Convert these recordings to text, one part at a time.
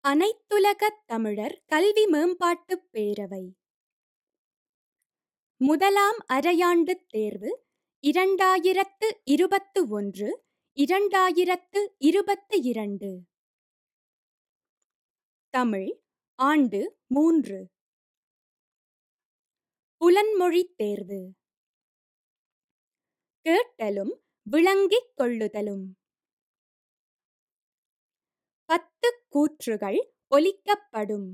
அனைத்துலகத் தமிழர் கல்வி மேம்பாட்டுப் பேரவை முதலாம் அரையாண்டுத் தேர்வு இரண்டாயிரத்து இருபத்து ஒன்று இரண்டாயிரத்து இருபத்து இரண்டு தமிழ் ஆண்டு மூன்று புலன்மொழித் தேர்வு கேட்டலும் விளங்கிக் கொள்ளுதலும் பத்து கூற்றுகள் ஒலிக்கப்படும்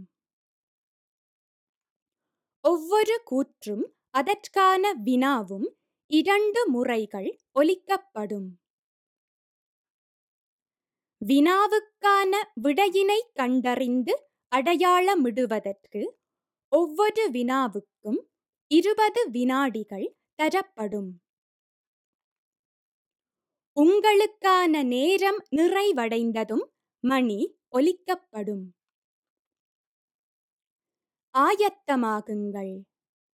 ஒவ்வொரு கூற்றும் அதற்கான வினாவும் இரண்டு முறைகள் ஒலிக்கப்படும் வினாவுக்கான விடையினை கண்டறிந்து அடையாளமிடுவதற்கு ஒவ்வொரு வினாவுக்கும் இருபது வினாடிகள் தரப்படும் உங்களுக்கான நேரம் நிறைவடைந்ததும் மணி ஒலிக்கப்படும் ஆயத்தமாகுங்கள்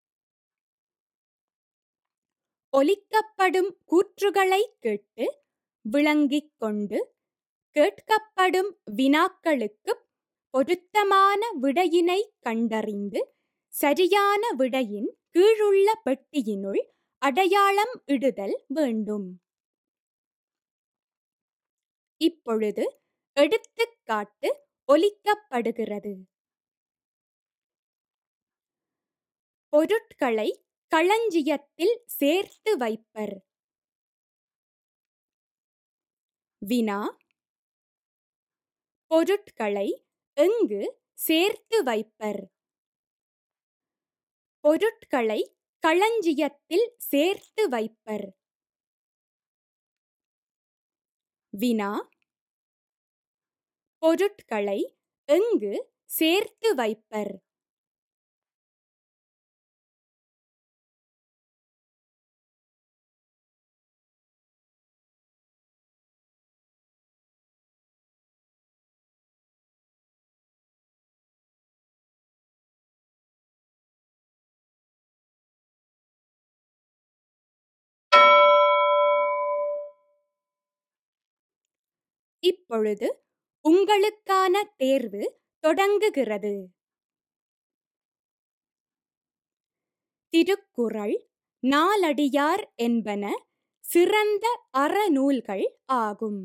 ஒலிக்கப்படும் கூற்றுகளை கேட்டு விளங்கிக் கொண்டு கேட்கப்படும் வினாக்களுக்கு பொருத்தமான விடையினை கண்டறிந்து சரியான விடையின் கீழுள்ள பெட்டியினுள் அடையாளம் இடுதல் வேண்டும் இப்பொழுது எடுத்துக்காட்டு ஒலிக்கப்படுகிறது பொருட்களை களஞ்சியத்தில் சேர்த்து வைப்பர் வினா பொருட்களை எங்கு சேர்த்து வைப்பர் பொருட்களை களஞ்சியத்தில் சேர்த்து வைப்பர் வினா பொருட்களை எங்கு சேர்த்து வைப்பர் இப்பொழுது உங்களுக்கான தேர்வு தொடங்குகிறது திருக்குறள் நாலடியார் என்பன சிறந்த அறநூல்கள் ஆகும்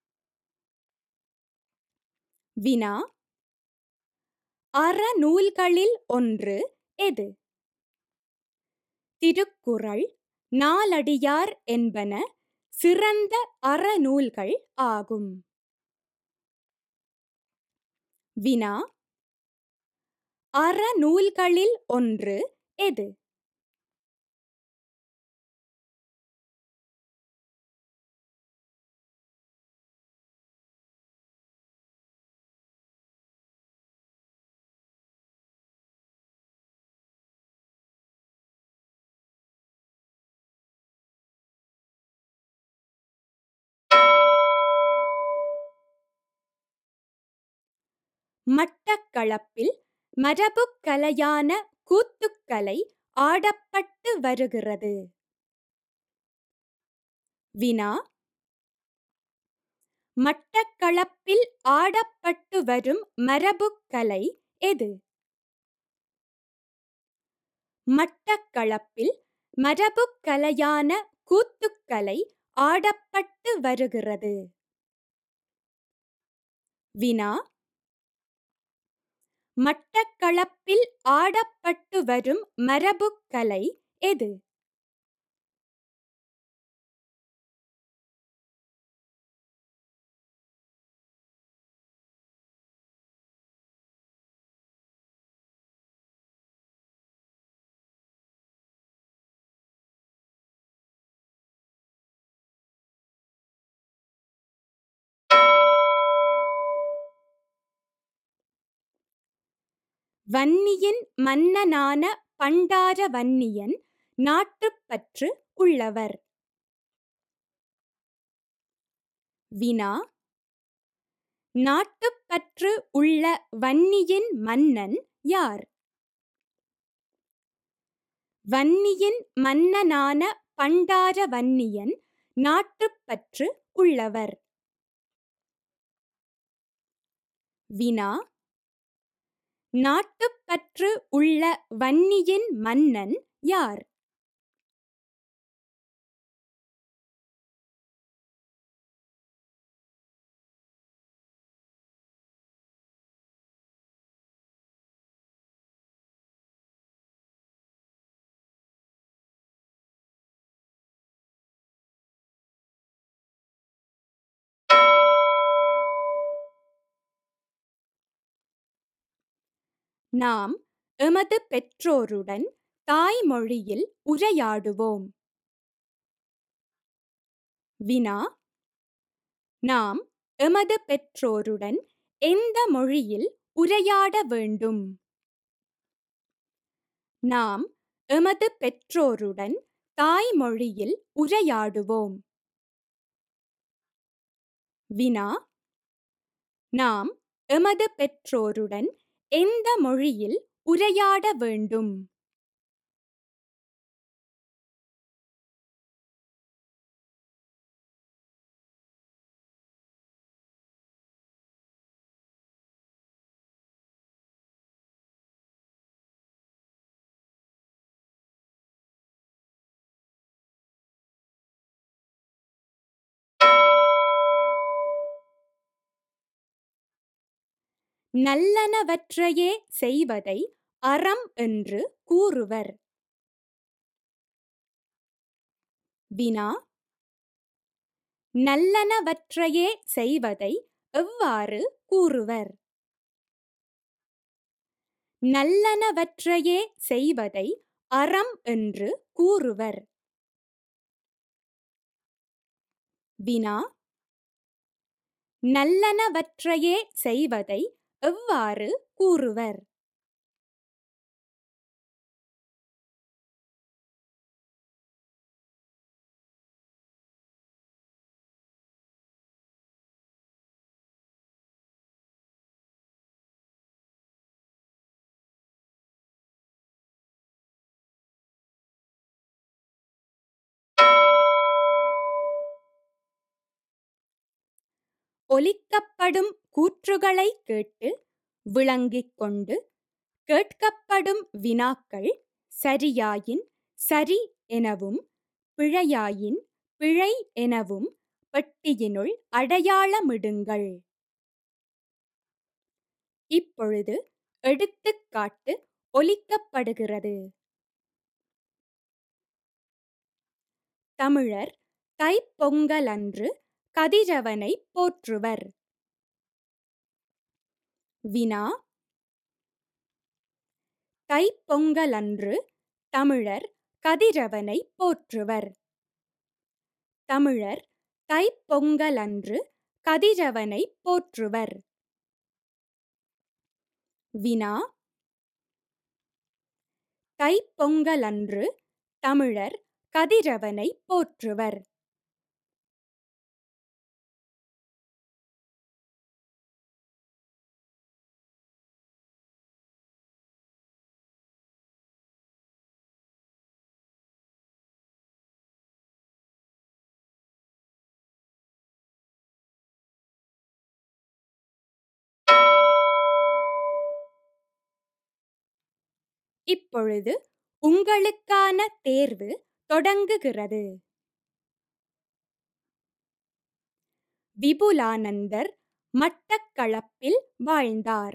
வினா அறநூல்களில் ஒன்று எது திருக்குறள் நாலடியார் என்பன சிறந்த அறநூல்கள் ஆகும் வினா அறநூல்களில் ஒன்று எது மட்டக்களப்பில் மரபுக் கலையான கூத்துக்கலை ஆடப்பட்டு வருகிறது வினா மட்டக்களப்பில் ஆடப்பட்டு வரும் மரபுக் கலை எது மட்டக்களப்பில் மரபுக் கலையான கூத்துக்கலை ஆடப்பட்டு வருகிறது வினா மட்டக்களப்பில் ஆடப்பட்டு வரும் மரபுக் கலை எது வன்னியின் மன்னனான பண்டார வன்னியன் நாட்டுப்பற்று உள்ளவர் வினா நாட்டுப்பற்று உள்ள வன்னியின் மன்னன் யார் வன்னியின் மன்னனான பண்டார வன்னியன் நாட்டுப்பற்று உள்ளவர் வினா நாட்டுப்பற்று உள்ள வன்னியின் மன்னன் யார் நாம் எமது பெற்றோருடன் தாய்மொழியில் உரையாடுவோம் வினா நாம் எமது பெற்றோருடன் எந்த மொழியில் உரையாட வேண்டும் நாம் எமது பெற்றோருடன் தாய்மொழியில் உரையாடுவோம் வினா நாம் எமது பெற்றோருடன் எந்த மொழியில் உரையாட வேண்டும் நல்லனவற்றையே செய்வதை அறம் என்று கூறுவர் வினா நல்லனவற்றையே செய்வதை எவ்வாறு கூறுவர் நல்லனவற்றையே செய்வதை அறம் என்று கூறுவர் வினா நல்லனவற்றையே செய்வதை எவ்வாறு கூறுவர் ஒலிக்கப்படும் கூற்றுகளை கேட்டு விளங்கிக் கொண்டு கேட்கப்படும் வினாக்கள் சரியாயின் சரி எனவும் பிழையாயின் பிழை எனவும் பெட்டியினுள் அடையாளமிடுங்கள் இப்பொழுது எடுத்துக்காட்டு ஒலிக்கப்படுகிறது தமிழர் தைப்பொங்கலன்று கதிரவனை போற்றுவர் வினா தைப்பொங்கலன்று தமிழர் கதிரவனை போற்றுவர் தமிழர் தைப்பொங்கலன்று கதிரவனை போற்றுவர் வினா தைப்பொங்கலன்று தமிழர் கதிரவனை போற்றுவர் இப்பொழுது உங்களுக்கான தேர்வு தொடங்குகிறது விபுலானந்தர் மட்டக்களப்பில் வாழ்ந்தார்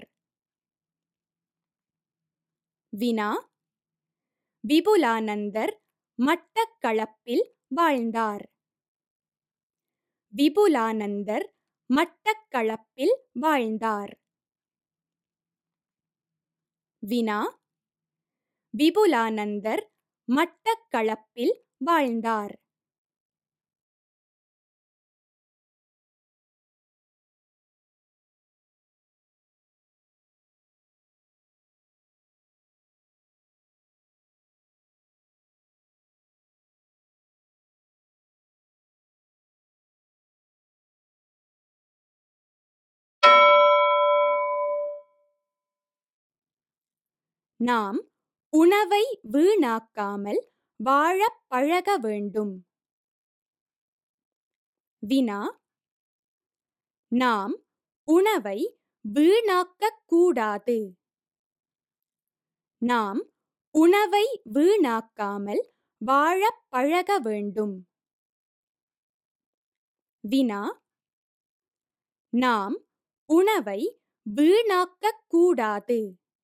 வினா விபுலானந்தர் மட்டக்களப்பில் வாழ்ந்தார் விபுலானந்தர் மட்டக்களப்பில் வாழ்ந்தார் வினா விபுலானந்தர் மட்டக்களப்பில் வாழ்ந்தார் நாம் உணவை வீணாக்காமல் வாழப் பழக வேண்டும் வினா நாம் உணவை வீணாக்கக் கூடாது நாம் உணவை வீணாக்காமல் வாழப் பழக வேண்டும் வினா நாம் உணவை வீணாக்கக் கூடாது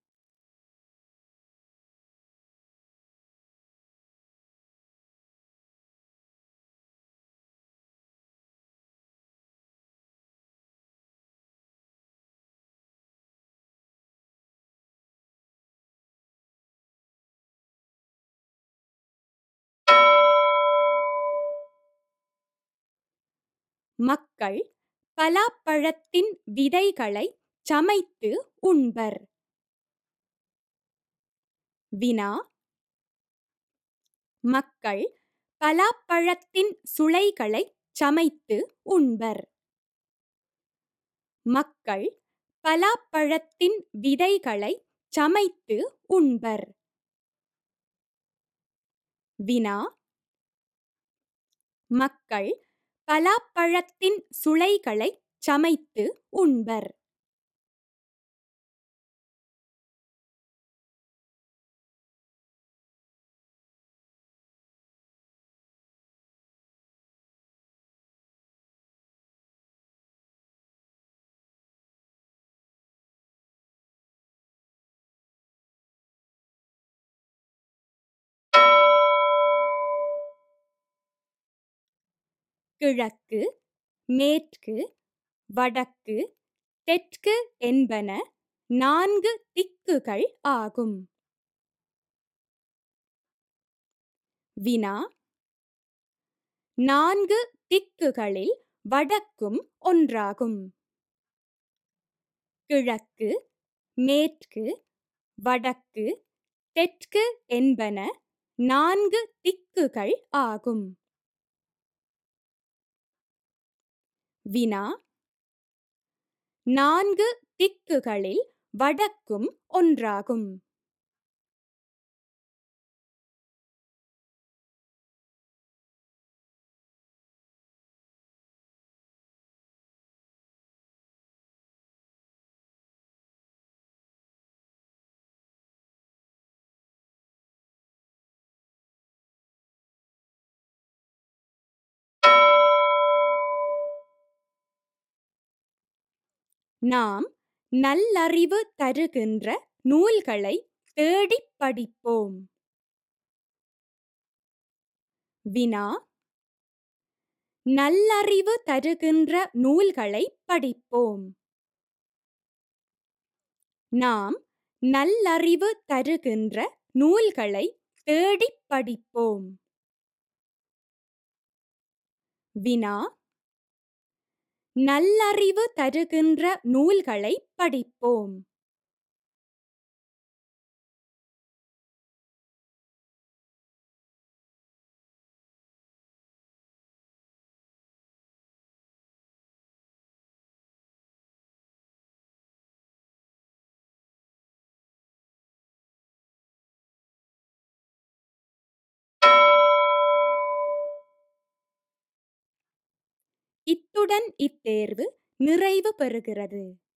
மக்கள் பலாப்பழத்தின் விதைகளை சமைத்து உண்பர் வினா மக்கள் பலாப்பழத்தின் சுளைகளை சமைத்து உண்பர் மக்கள் பலாப்பழத்தின் விதைகளை சமைத்து உண்பர் வினா மக்கள் பலாப்பழத்தின் சுளைகளை சமைத்து உண்பர் கிழக்கு மேற்கு வடக்கு தெற்கு என்பன நான்கு திக்குகள் ஆகும் வினா நான்கு திக்குகளில் வடக்கும் ஒன்றாகும் கிழக்கு மேற்கு வடக்கு தெற்கு என்பன நான்கு திக்குகள் ஆகும் வினா நான்கு திக்குகளில் வடக்கும் ஒன்றாகும் நாம் நல்லறிவு தருகின்ற நூல்களை தேடிப் படிப்போம் வினா நல்லறிவு தருகின்ற நூல்களை படிப்போம் நாம் நல்லறிவு தருகின்ற நூல்களை தேடிப் படிப்போம் வினா நல்லறிவு தருகின்ற நூல்களை படிப்போம் இத்துடன் இத்தேர்வு நிறைவு பெறுகிறது